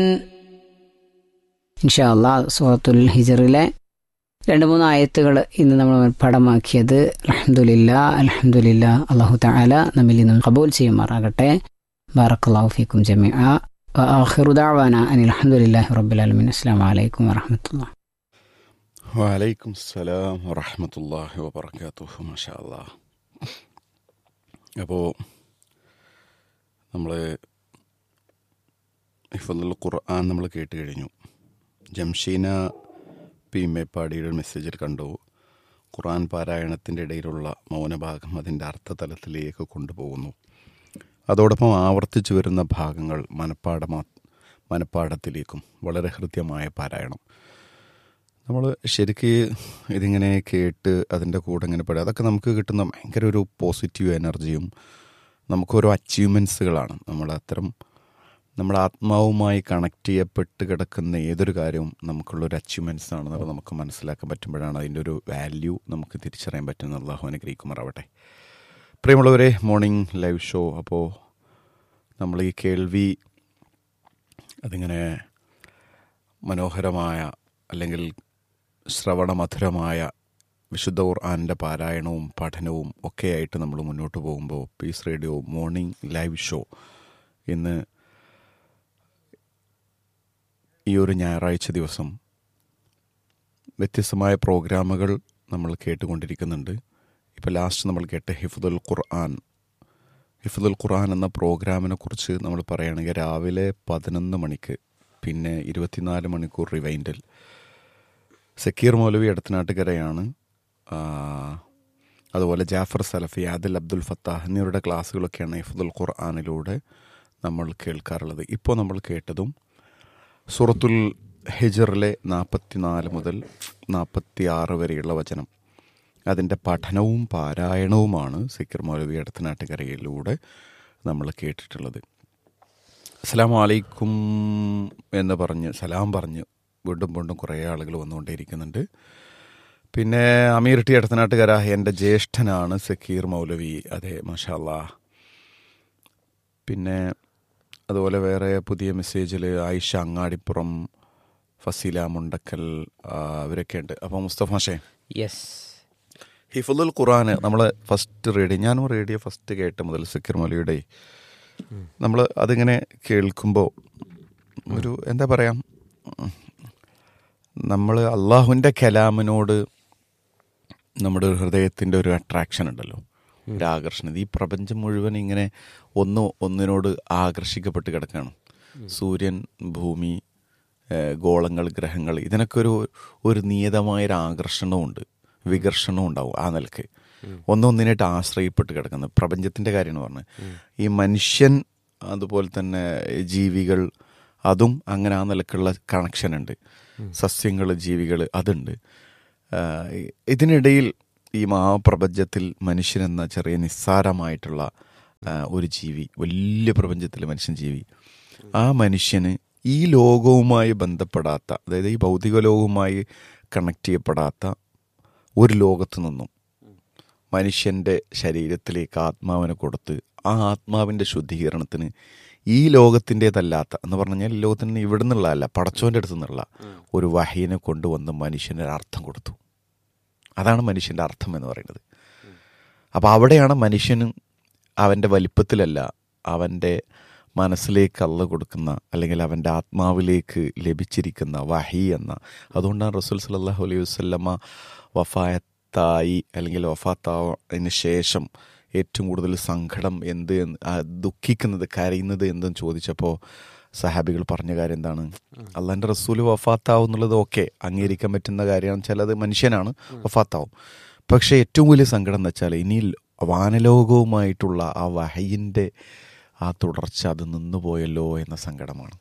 ഇൻഷാല്ല സൂറത്തുൽ ഹിജറിലെ രണ്ട് മൂന്ന് ആയത്തുകൾ ഇന്ന് നമ്മൾ പടമാക്കിയത് അലഹമുല്ല അലഹമുല്ല അള്ളാഹു താല നമ്മിൽ നിന്നും കബൂൽ ചെയ്യുമാറാകട്ടെ ബാറക്കല്ലാഹു ഫീക്കും ജമീഅ وآخر دعوانا أن الحمد لله رب العالمين السلام عليكم ورحمة الله വലൈക്കും സലാം വറഹമത്തല്ലാഹി വബർക്കാത്തുഹു മാഷാ അല്ലാ അപ്പോൾ നമ്മൾ ഹിഫുൽ ഖുർആൻ നമ്മൾ കേട്ട് കഴിഞ്ഞു ജംഷീന പി മേപ്പാടിയുടെ മെസ്സേജിൽ കണ്ടു ഖുർആൻ പാരായണത്തിൻ്റെ ഇടയിലുള്ള മൗനഭാഗം അതിൻ്റെ അർത്ഥതലത്തിലേക്ക് കൊണ്ടുപോകുന്നു അതോടൊപ്പം ആവർത്തിച്ചു വരുന്ന ഭാഗങ്ങൾ മനപ്പാടമാ മനപ്പാടത്തിലേക്കും വളരെ ഹൃദ്യമായ പാരായണം നമ്മൾ ശരിക്ക് ഇതിങ്ങനെ കേട്ട് അതിൻ്റെ കൂടെ ഇങ്ങനെ പഠിക്കുക അതൊക്കെ നമുക്ക് കിട്ടുന്ന ഭയങ്കര ഒരു പോസിറ്റീവ് എനർജിയും നമുക്കോരോ അച്ചീവ്മെൻറ്റ്സുകളാണ് നമ്മൾ അത്തരം നമ്മുടെ ആത്മാവുമായി കണക്ട് ചെയ്യപ്പെട്ട് കിടക്കുന്ന ഏതൊരു കാര്യവും നമുക്കുള്ളൊരു അച്ചീവ്മെൻറ്റ്സ് ആണെന്നുള്ളത് നമുക്ക് മനസ്സിലാക്കാൻ പറ്റുമ്പോഴാണ് അതിൻ്റെ ഒരു വാല്യൂ നമുക്ക് തിരിച്ചറിയാൻ പറ്റുന്നത് അള്ളാഹു അനുഗ്രഹിക്കുമാറാവട്ടെ പ്രിയമുള്ളവരെ മോർണിംഗ് ലൈവ് ഷോ അപ്പോൾ നമ്മൾ ഈ കേൾവി അതിങ്ങനെ മനോഹരമായ അല്ലെങ്കിൽ ശ്രവണമധുരമായ വിശുദ്ധ ഖുർആാനിൻ്റെ പാരായണവും പഠനവും ഒക്കെയായിട്ട് നമ്മൾ മുന്നോട്ട് പോകുമ്പോൾ peace radio morning live show ഇന്ന് ഈ ഒരു ഞായറാഴ്ച ദിവസം വ്യത്യസ്തമായ പ്രോഗ്രാമുകൾ നമ്മൾ കേട്ടുകൊണ്ടിരിക്കുന്നുണ്ട് ഇപ്പോൾ ലാസ്റ്റ് നമ്മൾ കേട്ട ഹിഫുദുൽ ഖുർആൻ ഹിഫുദുൽ ഖുർആൻ എന്ന പ്രോഗ്രാമിനെ കുറിച്ച് നമ്മൾ പറയുകയാണെങ്കിൽ രാവിലെ പതിനൊന്ന് മണിക്ക് പിന്നെ ഇരുപത്തിനാല് മണിക്കൂർ റിവൈൻഡിൽ സക്കീർ മൗലവി എടത്തനാട്ടുകരയാണ് അതുപോലെ ജാഫർ സലഫി ആദിൽ അബ്ദുൽ ഫത്താഹ് എന്നിവരുടെ ക്ലാസ്സുകളൊക്കെയാണ് ഹിഫുദുൽ ഖുർആാനിലൂടെ നമ്മൾ കേൾക്കാറുള്ളത് ഇപ്പോൾ നമ്മൾ കേട്ടതും സൂറത്തുൽ ഹിജറിലെ നാൽപ്പത്തിനാല് മുതൽ നാൽപ്പത്തി ആറ് വരെയുള്ള വചനം അതിൻ്റെ പഠനവും പാരായണവുമാണ് സിക്കർ മൗലവി എടത്തനാട്ടുകരയിലൂടെ നമ്മൾ കേട്ടിട്ടുള്ളത് അസ്സാം വലൈക്കും എന്ന് പറഞ്ഞ് സലാം പറഞ്ഞ് വീണ്ടും വീണ്ടും കുറേ ആളുകൾ വന്നുകൊണ്ടേയിരിക്കുന്നുണ്ട് പിന്നെ അമീർ ടി എടത്തനാട്ടുകര എൻ്റെ ജ്യേഷ്ഠനാണ് സക്കീർ മൗലവി അതെ മഷാല്ലാ പിന്നെ അതുപോലെ വേറെ പുതിയ മെസ്സേജിൽ ആയിഷ അങ്ങാടിപ്പുറം ഫസീല മുണ്ടക്കൽ അവരൊക്കെ ഉണ്ട് അപ്പോൾ മുസ്തഫ ഷേ യെസ് ഹിഫുൽ ഖുറാൻ നമ്മൾ ഫസ്റ്റ് റേഡിയോ ഞാനും റേഡിയോ ഫസ്റ്റ് കേട്ട മുതൽ സക്കീർ മൗലയുടെ നമ്മൾ അതിങ്ങനെ കേൾക്കുമ്പോൾ ഒരു എന്താ പറയാ നമ്മൾ അള്ളാഹുവിൻ്റെ കലാമിനോട് നമ്മുടെ ഒരു ഹൃദയത്തിൻ്റെ ഒരു അട്രാക്ഷൻ ഉണ്ടല്ലോ ഒരു ആകർഷണം ഈ പ്രപഞ്ചം മുഴുവൻ ഇങ്ങനെ ഒന്ന് ഒന്നിനോട് ആകർഷിക്കപ്പെട്ട് കിടക്കുകയാണ് സൂര്യൻ ഭൂമി ഗോളങ്ങൾ ഗ്രഹങ്ങൾ ഇതിനൊക്കെ ഒരു ഒരു നിയതമായൊരു ആകർഷണമുണ്ട് വികർഷണവും ഉണ്ടാവും ആ നിലക്ക് ഒന്നൊന്നിനായിട്ട് ആശ്രയപ്പെട്ട് കിടക്കുന്നത് പ്രപഞ്ചത്തിൻ്റെ കാര്യമാണ് പറഞ്ഞത് ഈ മനുഷ്യൻ അതുപോലെ തന്നെ ജീവികൾ അതും അങ്ങനെ ആ നിലക്കുള്ള കണക്ഷൻ ഉണ്ട് സസ്യങ്ങൾ ജീവികൾ അതുണ്ട് ഇതിനിടയിൽ ഈ മഹാപ്രപഞ്ചത്തിൽ മനുഷ്യനെന്ന ചെറിയ നിസ്സാരമായിട്ടുള്ള ഒരു ജീവി വലിയ പ്രപഞ്ചത്തിൽ മനുഷ്യൻ ജീവി ആ മനുഷ്യന് ഈ ലോകവുമായി ബന്ധപ്പെടാത്ത അതായത് ഈ ഭൗതിക ലോകവുമായി കണക്ട് ചെയ്യപ്പെടാത്ത ഒരു ലോകത്തു നിന്നും മനുഷ്യൻ്റെ ശരീരത്തിലേക്ക് ആത്മാവിനെ കൊടുത്ത് ആ ആത്മാവിൻ്റെ ശുദ്ധീകരണത്തിന് ഈ ലോകത്തിൻ്റെതല്ലാത്ത എന്ന് പറഞ്ഞാൽ ഈ ലോകത്തിന് ഇവിടെ നിന്നുള്ളതല്ല പടച്ചോൻ്റെ അടുത്ത് നിന്നുള്ള ഒരു വഹീനെ കൊണ്ടുവന്ന് മനുഷ്യന് അർത്ഥം കൊടുത്തു അതാണ് മനുഷ്യൻ്റെ അർത്ഥം എന്ന് പറയുന്നത് അപ്പോൾ അവിടെയാണ് മനുഷ്യനും അവൻ്റെ വലിപ്പത്തിലല്ല അവൻ്റെ മനസ്സിലേക്ക് അള്ള കൊടുക്കുന്ന അല്ലെങ്കിൽ അവൻ്റെ ആത്മാവിലേക്ക് ലഭിച്ചിരിക്കുന്ന വഹി എന്ന അതുകൊണ്ടാണ് റസൂൽ സലാഹു അലൈഹി വസ്ലമ്മ വഫായത്തായി അല്ലെങ്കിൽ വഫാത്താവിന് ശേഷം ഏറ്റവും കൂടുതൽ സങ്കടം എന്ത് ദുഃഖിക്കുന്നത് കരയുന്നത് എന്തെന്ന് ചോദിച്ചപ്പോൾ സഹാബികൾ പറഞ്ഞ കാര്യം എന്താണ് അള്ളാൻ്റെ റസൂല് വഫാത്താവും എന്നുള്ളത് ഓക്കെ അംഗീകരിക്കാൻ പറ്റുന്ന കാര്യമാണ് വെച്ചാൽ അത് മനുഷ്യനാണ് വഫാത്താവും പക്ഷേ ഏറ്റവും വലിയ സങ്കടം എന്ന് വെച്ചാൽ ഇനി വാനലോകവുമായിട്ടുള്ള ആ വഹയിൻ്റെ ആ തുടർച്ച അത് നിന്നുപോയല്ലോ എന്ന സങ്കടമാണ്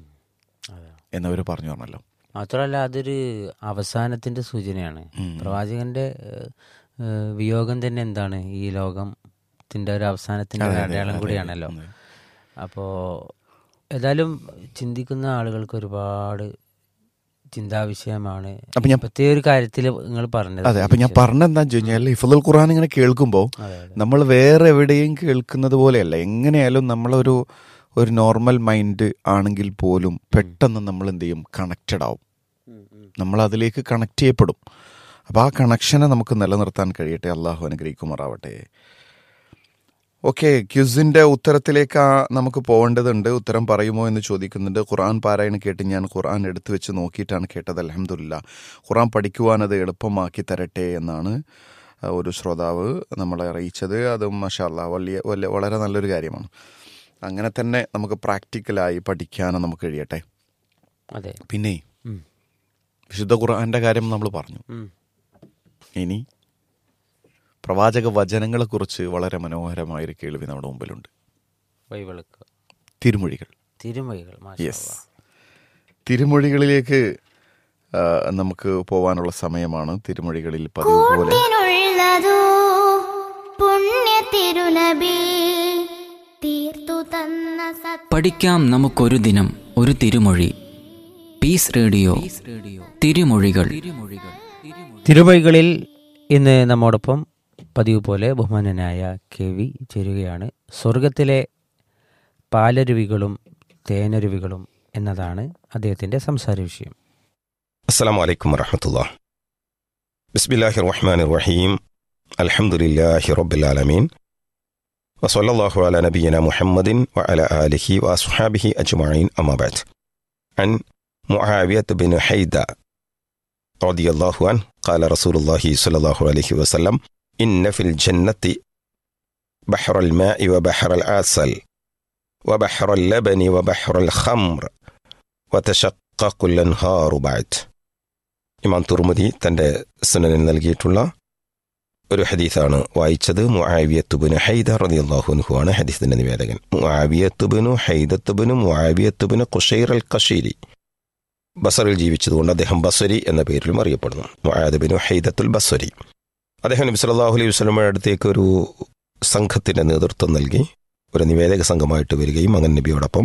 എന്നവർ പറഞ്ഞു പറഞ്ഞല്ലോ മാത്രമല്ല അതൊരു അവസാനത്തിന്റെ സൂചനയാണ് പ്രവാചകന്റെ വിയോഗം തന്നെ എന്താണ് ഈ ലോകത്തിന്റെ ഒരു അവസാനത്തിന്റെ അടയാളം കൂടിയാണല്ലോ അപ്പോ ഏതായാലും ചിന്തിക്കുന്ന ആളുകൾക്ക് ഒരുപാട് ചിന്താവിഷയമാണ് അപ്പൊ ഞാൻ പ്രത്യേക ഒരു കാര്യത്തിൽ നിങ്ങൾ പറഞ്ഞത് അതെ അപ്പൊ ഞാൻ പറഞ്ഞെന്താ വെച്ച് കഴിഞ്ഞാൽ ഹിഫുൽ ഖുർആൻ ഇങ്ങനെ കേൾക്കുമ്പോൾ അതെ, അതെ. നമ്മൾ വേറെ എവിടെയും കേൾക്കുന്നത് പോലെയല്ല എങ്ങനെയായാലും നമ്മളൊരു ഒരു നോർമൽ മൈൻഡ് ആണെങ്കിൽ പോലും പെട്ടെന്ന് നമ്മൾ എന്ത് ചെയ്യും കണക്റ്റഡ് ആവും നമ്മൾ അതിലേക്ക് കണക്ട് ചെയ്യപ്പെടും അപ്പോൾ ആ കണക്ഷനെ നമുക്ക് നിലനിർത്താൻ കഴിയട്ടെ അള്ളാഹു അനുഗ്രഹിക്കുമാറാവട്ടെ ഓക്കെ ക്യുസിൻ്റെ ഉത്തരത്തിലേക്ക് ആ നമുക്ക് പോകേണ്ടതുണ്ട് ഉത്തരം പറയുമോ എന്ന് ചോദിക്കുന്നുണ്ട് ഖുർആൻ പാരായണം കേട്ട് ഞാൻ ഖുർആൻ എടുത്തു വെച്ച് നോക്കിയിട്ടാണ് കേട്ടത് അലഹമില്ല ഖുർആൻ പഠിക്കുവാൻ അത് എളുപ്പമാക്കി തരട്ടെ എന്നാണ് ആ, ഒരു ശ്രോതാവ് നമ്മളെ അറിയിച്ചത് അത് മഷാല്ല വലിയ വലിയ വളരെ നല്ലൊരു കാര്യമാണ് അങ്ങനെ തന്നെ നമുക്ക് പ്രാക്ടിക്കലായി പഠിക്കാനും നമുക്ക് കഴിയട്ടെ അതെ പിന്നെ ഉം. വിശുദ്ധ ഖുർആന്റെ കാര്യം നമ്മൾ പറഞ്ഞു ഉം. ഇനി പ്രവാചക വചനങ്ങളെക്കുറിച്ച് വളരെ മനോഹരമായൊരു കേൾവി നമ്മുടെ മുമ്പിലുണ്ട് ബൈബിൾക്ക് തിരുമൊഴികൾ തിരുമൊഴികൾ മാഷാ യെസ് അല്ലാ. തിരുമൊഴികളിലേക്ക് ആ, നമുക്ക് പോവാനുള്ള സമയമാണ് തിരുമൊഴികളിൽ പതിവ് പോലെ കൂട്ടിനുള്ളതോ പുണ്യ തിരുനബി തീർത്തു തന്ന സത് പഠിക്കാം നമുക്കൊരു ദിനം ഒരു തിരുമൊഴി പീസ് റേഡിയോ തിരുമൊഴികൾ തിരുമൊഴികളിൽ ഇന്ന് നമ്മോടൊപ്പം പതിവ് പോലെ ബഹുമാനനായ കെ വി ചേരുകയാണ് സ്വർഗത്തിലെ പാലരുവികളും തേനരുവികളും എന്നതാണ് അദ്ദേഹത്തിൻ്റെ സംസാര വിഷയം السلام عليكم ورحمة الله بسم الله الرحمن الرحيم الحمد لله رب العالمين وصلى الله على نبينا محمد وعلى آله وأصحابه أجمعين أما بعد عن معاوية بن حيدة رضي الله عنه قال رسول الله صلى الله عليه وسلم إن في الجنة بحر الماء وبحر العسل وبحر اللبن وبحر الخمر وتشقق الأنهار بعد ഇമാം തുർമുദി തന്റെ സുനനിൽ നൽകിയിട്ടുള്ള ഒരു ഹദീസാണ് വായിച്ചത് മുആവിയത്തുബിന് ഹൈദ റളിയല്ലാഹു ആണ് ഹദീസിന്റെ നിവേദകൻ മുആവിയത്തുബിനു ഹൈദത്തുബിനു മുആവിയത്തുബിന് ഖുഷൈർ അൽ കഷീരി ബസറിൽ ജീവിച്ചതുകൊണ്ട് അദ്ദേഹം ബസരി എന്ന പേരിലും അറിയപ്പെടുന്നു മുആദബിനു ഹൈദത്തുൽ ബസരി അദ്ദേഹം നബി സല്ലല്ലാഹു അലൈഹി വസല്ലമയുടെ അടുത്തേക്ക് ഒരു സംഘത്തിന്റെ നേതൃത്വം നൽകി ഒരു നിവേദക സംഘമായിട്ട് വരികയും അങ്ങനെ നബിയോടൊപ്പം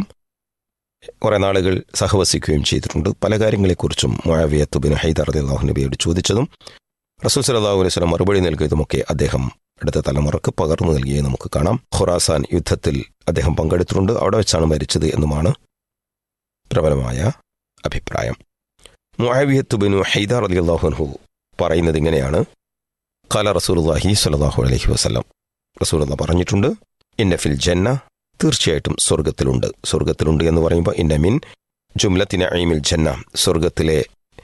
കുറെ നാളുകൾ സഹവസിക്കുകയും ചെയ്തിട്ടുണ്ട് പല കാര്യങ്ങളെക്കുറിച്ചും മുഴവിയത്ത് ബിൻ ഹൈദർ അള്ളാഹു നബിയോട് ചോദിച്ചതും റസൂൽ സലാഹു അലൈഹി സ്വലം മറുപടി നൽകിയതുമൊക്കെ അദ്ദേഹം അടുത്ത തലമുറക്ക് പകർന്നു നൽകിയേ നമുക്ക് കാണാം ഖുറാസാൻ യുദ്ധത്തിൽ അദ്ദേഹം പങ്കെടുത്തിട്ടുണ്ട് അവിടെ വെച്ചാണ് മരിച്ചത് എന്നുമാണ് പ്രബലമായ അഭിപ്രായം മുഴവിയത്ത് ബിനു ഹൈദർ അലി അള്ളാഹുൻഹു പറയുന്നത് ഇങ്ങനെയാണ് കാല റസൂലുള്ളാഹി സ്വല്ലല്ലാഹു അലൈഹി വസല്ലം റസൂൽ പറഞ്ഞിട്ടുണ്ട് ഇന്നഫിൽ ജന്ന തീർച്ചയായിട്ടും സ്വർഗത്തിലുണ്ട് സ്വർഗത്തിലുണ്ട് എന്ന് പറയുമ്പോൾ ഇന്നമിൻ ജുംലത്തിന ഐമിൽ ജന്ന സ്വർഗത്തിലെ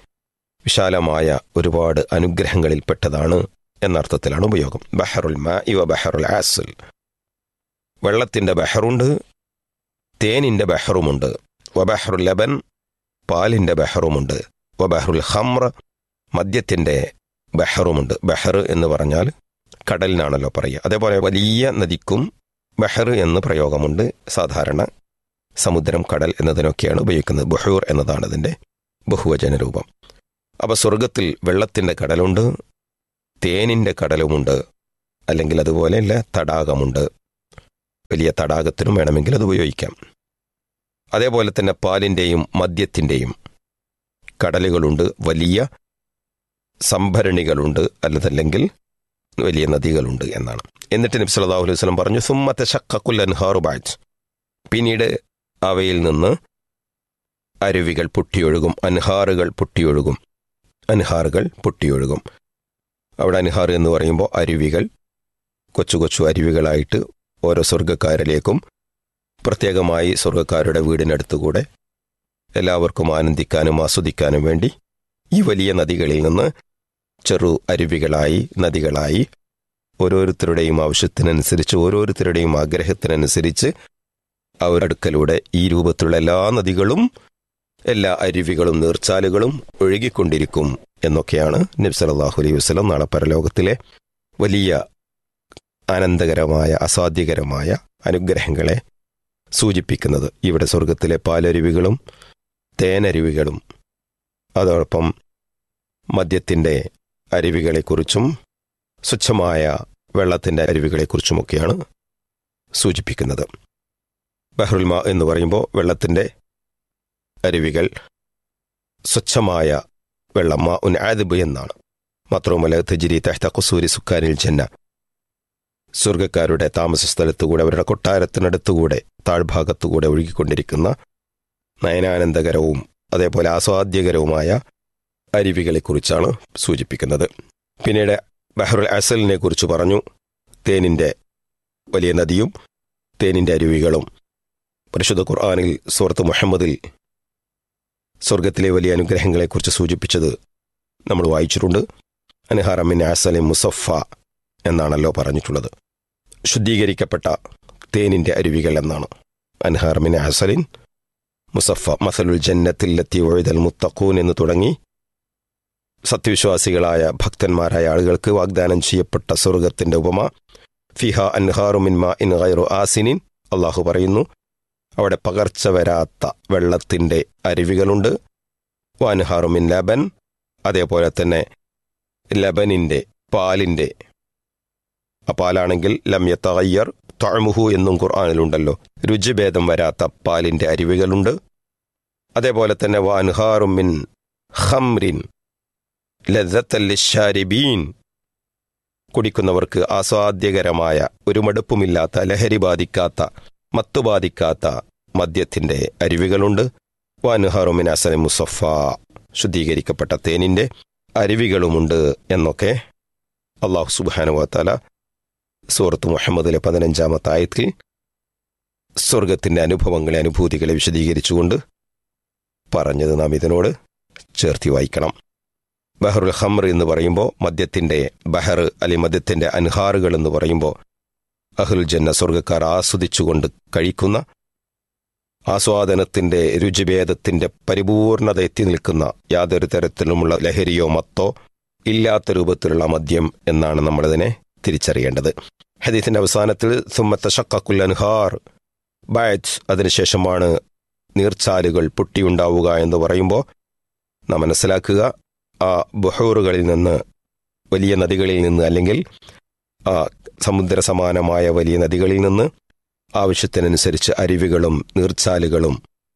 വിശാലമായ ഒരുപാട് അനുഗ്രഹങ്ങളിൽപ്പെട്ടതാണ് എന്നർത്ഥത്തിലാണ് ഉപയോഗം ബഹറുൽ മാ ഇവ ബഹറുൽ ആസുൽ വെള്ളത്തിന്റെ ബഹറുണ്ട് തേനിന്റെ ബഹറുമുണ്ട് വബഹറുൽ ലബൻ പാലിന്റെ ബഹറുമുണ്ട് വബഹറുൽ ഹംർ മദ്യത്തിന്റെ ബഹറുമുണ്ട് ബഹർ എന്ന് പറഞ്ഞാൽ കടലിനാണല്ലോ പറയുക അതേപോലെ വലിയ നദിക്കും ബഹർ എന്ന് പ്രയോഗമുണ്ട് സാധാരണ സമുദ്രം കടൽ എന്നതിനൊക്കെയാണ് ഉപയോഗിക്കുന്നത് ബഹൂർ എന്നതാണ് അതിൻ്റെ ബഹുവചന രൂപം അപ്പോൾ സ്വർഗത്തിൽ വെള്ളത്തിൻ്റെ കടലുണ്ട് തേനിൻ്റെ കടലുമുണ്ട് അല്ലെങ്കിൽ അതുപോലെയല്ല തടാകമുണ്ട് വലിയ തടാകത്തിനും വേണമെങ്കിൽ അത് ഉപയോഗിക്കാം അതേപോലെ തന്നെ പാലിൻ്റെയും മദ്യത്തിൻ്റെയും കടലുകളുണ്ട് വലിയ സംഭരണികളുണ്ട് അല്ലതല്ലെങ്കിൽ വലിയ നദികളുണ്ട് എന്നാണ് എന്നിട്ട് നബി സല്ലല്ലാഹു അലൈഹി വസല്ലം പറഞ്ഞു സുമ്മത്തെ ഷക്കുൽ അൻഹാറു ബാജ് പിന്നീട് അവയിൽ നിന്ന് അരുവികൾ പൊട്ടിയൊഴുകും അൻഹാറുകൾ പൊട്ടിയൊഴുകും അൻഹാറുകൾ പൊട്ടിയൊഴുകും അവിടെ അൻഹാർ എന്ന് പറയുമ്പോൾ അരുവികൾ കൊച്ചു കൊച്ചു അരുവികളായിട്ട് ഓരോ സ്വർഗ്ഗക്കാരിലേക്കും പ്രത്യേകമായി സ്വർഗ്ഗക്കാരുടെ വീടിനടുത്തുകൂടെ എല്ലാവർക്കും ആനന്ദിക്കാനും ആസ്വദിക്കാനും വേണ്ടി ഈ വലിയ നദികളിൽ നിന്ന് ചെറു അരുവികളായി നദികളായി ഓരോരുത്തരുടെയും ആവശ്യത്തിനനുസരിച്ച് ഓരോരുത്തരുടെയും ആഗ്രഹത്തിനനുസരിച്ച് അവരടുക്കലൂടെ ഈ രൂപത്തിലുള്ള എല്ലാ നദികളും എല്ലാ അരുവികളും നീർച്ചാലുകളും ഒഴുകിക്കൊണ്ടിരിക്കും എന്നൊക്കെയാണ് നബി സല്ലല്ലാഹു അലൈഹി വസല്ലം നാളെ പരലോകത്തിലെ വലിയ ആനന്ദകരമായ അസാധ്യകരമായ അനുഗ്രഹങ്ങളെ സൂചിപ്പിക്കുന്നത് ഇവിടെ സ്വർഗത്തിലെ പാലരുവികളും തേനരുവികളും അതോടൊപ്പം മദ്യത്തിൻ്റെ അരുവികളെക്കുറിച്ചും സ്വച്ഛമായ വെള്ളത്തിൻ്റെ അരുവികളെക്കുറിച്ചുമൊക്കെയാണ് സൂചിപ്പിക്കുന്നത് ബഹ്റുൽമ എന്ന് പറയുമ്പോൾ വെള്ളത്തിൻ്റെ അരുവികൾ സ്വച്ഛമായ വെള്ളം മാ ഉൻ ആദിബ് എന്നാണ് മാത്രവുമല്ല തജിരി തഹ്ത കുസൂരി സുക്കാനിൽ ജന്ന സ്വർഗക്കാരുടെ താമസ സ്ഥലത്തുകൂടെ അവരുടെ കൊട്ടാരത്തിനടുത്തുകൂടെ താഴ്ഭാഗത്തുകൂടെ ഒഴുകിക്കൊണ്ടിരിക്കുന്ന നയനാനന്ദകരവും അതേപോലെ ആസ്വാദ്യകരവുമായ അരുവികളെക്കുറിച്ചാണ് സൂചിപ്പിക്കുന്നത് പിന്നീട് ബഹറുൽ അസലിനെ കുറിച്ച് പറഞ്ഞു തേനിൻ്റെ വലിയ നദിയും തേനിൻ്റെ അരുവികളും പരിശുദ്ധ ഖുർആാനിൽ സുഹൃത്ത് മുഹമ്മദിൽ സ്വർഗത്തിലെ വലിയ അനുഗ്രഹങ്ങളെക്കുറിച്ച് സൂചിപ്പിച്ചത് നമ്മൾ വായിച്ചിട്ടുണ്ട് അൻഹാറമിൻ അസലെ മുസഫ എന്നാണല്ലോ പറഞ്ഞിട്ടുള്ളത് ശുദ്ധീകരിക്കപ്പെട്ട തേനിൻ്റെ അരുവികൾ എന്നാണ് അൻഹാറമിൻ അസലിൻ മുസഫ മസലുൽ ജന്നത്തിലെത്തി ഒഴുതൽ മുത്തഖൂൻ എന്ന് തുടങ്ങി സത്യവിശ്വാസികളായ ഭക്തന്മാരായ ആളുകൾക്ക് വാഗ്ദാനം ചെയ്യപ്പെട്ട സ്വർഗത്തിന്റെ ഉപമ ഫിഹ അൻഹാറുമിൻ മാ ഇൻ ഗൈറു ആസിനിൻ അള്ളാഹു പറയുന്നു അവിടെ പകർച്ച വരാത്ത വെള്ളത്തിന്റെ അരുവികളുണ്ട് വാൻഹാറുമിൻ ലബൻ അതേപോലെ തന്നെ ലബനിന്റെ പാലിന്റെ ആ പാലാണെങ്കിൽ ലമ്യ തയ്യർ തൊഴമുഹു എന്നും ഖുർആാനിലുണ്ടല്ലോ രുചിഭേദം വരാത്ത പാലിന്റെ അരുവികളുണ്ട് അതേപോലെ തന്നെ വാൻഹാറുമിൻ ഹംറിൻ ലദ്ദത്തല്ലിഷാരിബീൻ കുടിക്കുന്നവർക്ക് ആസ്വാദ്യകരമായ ഒരു മടുപ്പുമില്ലാത്ത ലഹരി ബാധിക്കാത്ത മത്തു ബാധിക്കാത്ത മദ്യത്തിന്റെ അരുവികളുണ്ട് വാനുഹാറുമിൻ അസന മുസഫ ശുദ്ധീകരിക്കപ്പെട്ട തേനിന്റെ അരുവികളുമുണ്ട് എന്നൊക്കെ അള്ളാഹു സുബാനുവാത്താല സൂറത്ത് മുഹമ്മദിലെ പതിനഞ്ചാമത്തെ ആയത്തിൽ സ്വർഗത്തിന്റെ അനുഭവങ്ങളെ അനുഭൂതികളെ വിശദീകരിച്ചുകൊണ്ട് പറഞ്ഞത് നാം ഇതിനോട് ചേർത്തി വായിക്കണം ബഹറുൽ ഹംർ എന്ന് പറയുമ്പോൾ മദ്യത്തിന്റെ ബഹർ അല്ലെങ്കിൽ മദ്യത്തിന്റെ അൻഹാറുകൾ എന്ന് പറയുമ്പോൾ അഹുൽ ജന്ന സ്വർഗക്കാർ ആസ്വദിച്ചുകൊണ്ട് കഴിക്കുന്ന ആസ്വാദനത്തിന്റെ രുചിഭേദത്തിന്റെ പരിപൂർണത എത്തി നിൽക്കുന്ന യാതൊരു തരത്തിലുമുള്ള ലഹരിയോ മത്തോ ഇല്ലാത്ത രൂപത്തിലുള്ള മദ്യം എന്നാണ് നമ്മളിതിനെ തിരിച്ചറിയേണ്ടത് ഹദീസിന്റെ അവസാനത്തിൽ സുമ്മത്ത ഷക്കുൽ അൻഹാർ ബാച്ച് അതിനുശേഷമാണ് നീർച്ചാലുകൾ പൊട്ടിയുണ്ടാവുക എന്ന് പറയുമ്പോൾ നാം മനസ്സിലാക്കുക ആ ബുഹൂറുകളിൽ നിന്ന് വലിയ നദികളിൽ നിന്ന് അല്ലെങ്കിൽ ആ സമുദ്ര സമാനമായ വലിയ നദികളിൽ നിന്ന് ആവശ്യത്തിനനുസരിച്ച് അരുവികളും നീർച്ചാലുകളും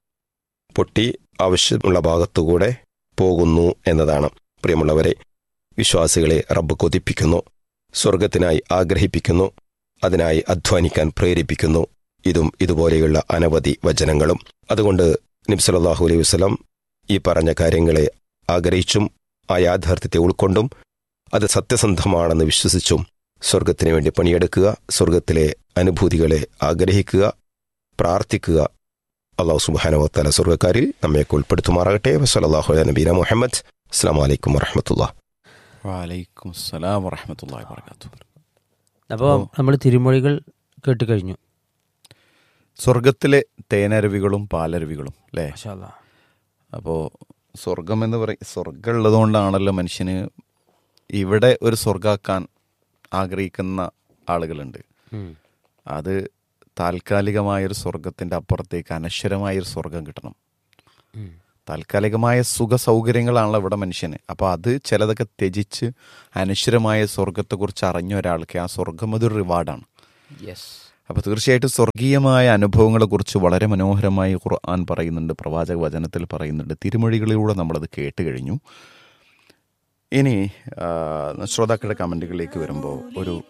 പൊട്ടി ആവശ്യമുള്ള ഭാഗത്തുകൂടെ പോകുന്നു എന്നതാണ് പ്രിയമുള്ളവരെ വിശ്വാസികളെ റബ്ബ് കൊതിപ്പിക്കുന്നു സ്വർഗത്തിനായി ആഗ്രഹിപ്പിക്കുന്നു അതിനായി അധ്വാനിക്കാൻ പ്രേരിപ്പിക്കുന്നു ഇതും ഇതുപോലെയുള്ള അനവധി വചനങ്ങളും അതുകൊണ്ട് നിബ്സലാഹു അലൈഹി വസ്ലം ഈ പറഞ്ഞ കാര്യങ്ങളെ ആഗ്രഹിച്ചും ആ യാഥാർത്ഥ്യത്തെ ഉൾക്കൊണ്ടും അത് സത്യസന്ധമാണെന്ന് വിശ്വസിച്ചും സ്വർഗത്തിന് വേണ്ടി പണിയെടുക്കുക സ്വർഗത്തിലെ അനുഭൂതികളെ ആഗ്രഹിക്കുക പ്രാർത്ഥിക്കുക അള്ളാഹു സുബാനവത്തല സ്വർഗക്കാരിൽ നമ്മയൊക്കെ ഉൾപ്പെടുത്തുമാറാകട്ടെ വസലാഹു നബീന മുഹമ്മദ് അസ്സാം വലൈക്കും വറഹമത്തുള്ള വാലൈക്കും അസ്സലാം വറഹമത്തല്ലാഹി വർക്കാത്തു അപ്പോൾ നമ്മൾ തിരുമൊഴികൾ കേട്ട് കഴിഞ്ഞു സ്വർഗത്തിലെ തേനരുവികളും പാലരുവികളും അല്ലേ മാഷാ അല്ലാ. അപ്പോൾ സ്വർഗം എന്ന് പറയും സ്വർഗം ഉള്ളതുകൊണ്ടാണല്ലോ മനുഷ്യന് ഇവിടെ ഒരു സ്വർഗാക്കാൻ ആഗ്രഹിക്കുന്ന ആളുകളുണ്ട് ഉം. അത് താൽക്കാലികമായൊരു സ്വർഗത്തിൻ്റെ അപ്പുറത്തേക്ക് അനശ്വരമായൊരു സ്വർഗം കിട്ടണം ഉം. താൽക്കാലികമായ സുഖ സൗകര്യങ്ങളാണല്ലോ ഇവിടെ മനുഷ്യന് അപ്പോൾ അത് ചിലതൊക്കെ ത്യജിച്ച് അനശ്വരമായ സ്വർഗത്തെക്കുറിച്ച് അറിഞ്ഞ ഒരാൾക്ക് ആ സ്വർഗം അതൊരു റിവാർഡാണ് യെസ് അപ്പോൾ തീർച്ചയായിട്ടും സ്വർഗീയമായ അനുഭവങ്ങളെക്കുറിച്ച് വളരെ മനോഹരമായി ഖുർആൻ പറയുന്നുണ്ട് പ്രവാചക വചനത്തിൽ പറയുന്നുണ്ട് തിരുമൊഴികളിലൂടെ നമ്മളത് കേട്ട് കഴിഞ്ഞു ഇനി ആ, ശ്രോതാക്കളുടെ കമൻറ്റുകളിലേക്ക് വരുമ്പോൾ ഒരു